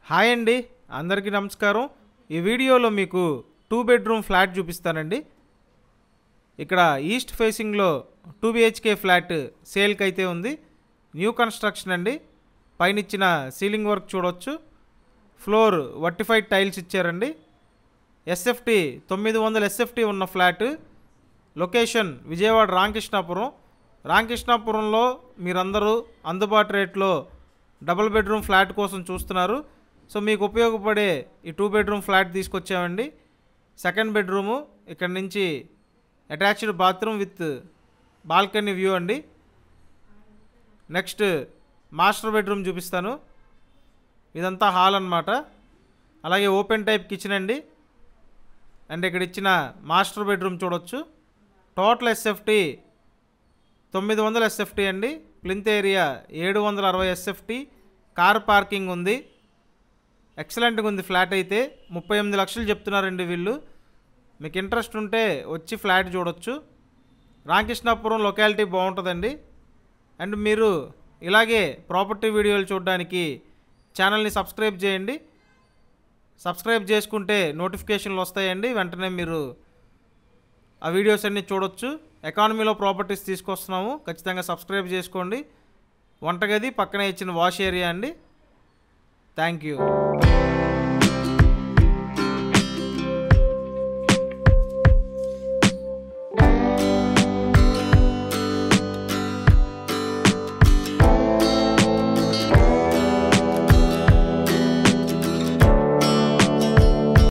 hi అండి అందరికీ నమస్కారం ఈ వీడియోలో మీకు టూ బెడ్రూమ్ ఫ్లాట్ చూపిస్తానండి ఇక్కడ ఈస్ట్ ఫేసింగ్లో టూ బిహెచ్కే ఫ్లాట్ సేల్కి అయితే ఉంది న్యూ కన్స్ట్రక్షన్ అండి పైన ఇచ్చిన సీలింగ్ వర్క్ చూడొచ్చు ఫ్లోర్ వర్టిఫైడ్ టైల్స్ ఇచ్చారండి ఎస్ఎఫ్టీ తొమ్మిది వందల ఎస్ఎఫ్టీ ఉన్న ఫ్లాట్ లొకేషన్ విజయవాడ రామకృష్ణాపురం రామకృష్ణాపురంలో మీరందరూ అందుబాటు రేట్లో డబుల్ బెడ్రూమ్ ఫ్లాట్ కోసం చూస్తున్నారు సో మీకు ఉపయోగపడే ఈ టూ బెడ్రూమ్ ఫ్లాట్ తీసుకొచ్చామండి సెకండ్ బెడ్రూము ఇక్కడ నుంచి attached bathroom with balcony view అండి నెక్స్ట్ మాస్టర్ బెడ్రూమ్ చూపిస్తాను ఇదంతా హాల్ అన్నమాట అలాగే ఓపెన్ టైప్ కిచెన్ అండి అండ్ ఇక్కడ ఇచ్చిన మాస్టర్ బెడ్రూమ్ చూడొచ్చు టోటల్ ఎస్ఎఫ్టీ తొమ్మిది వందల ఎస్ఎఫ్టీ అండి ప్లింత్ ఏరియా ఏడు వందల అరవై ఎస్ఎఫ్టీ కార్ పార్కింగ్ ఉంది ఎక్సలెంట్గా ఉంది ఫ్లాట్ అయితే ముప్పై ఎనిమిది లక్షలు చెప్తున్నారండి వీళ్ళు మీకు ఇంట్రెస్ట్ ఉంటే వచ్చి ఫ్లాట్ చూడొచ్చు రామకృష్ణాపురం లొకాలిటీ బాగుంటుందండి అండ్ మీరు ఇలాగే ప్రాపర్టీ వీడియోలు చూడడానికి ఛానల్ని సబ్స్క్రైబ్ చేయండి సబ్స్క్రైబ్ చేసుకుంటే నోటిఫికేషన్లు వస్తాయండి వెంటనే మీరు ఆ వీడియోస్ అన్నీ చూడొచ్చు ఎకానమీలో ప్రాపర్టీస్ తీసుకొస్తున్నాము ఖచ్చితంగా సబ్స్క్రైబ్ చేసుకోండి వంటగది పక్కనే ఇచ్చిన వాష్ ఏరియా అండి థ్యాంక్ యూ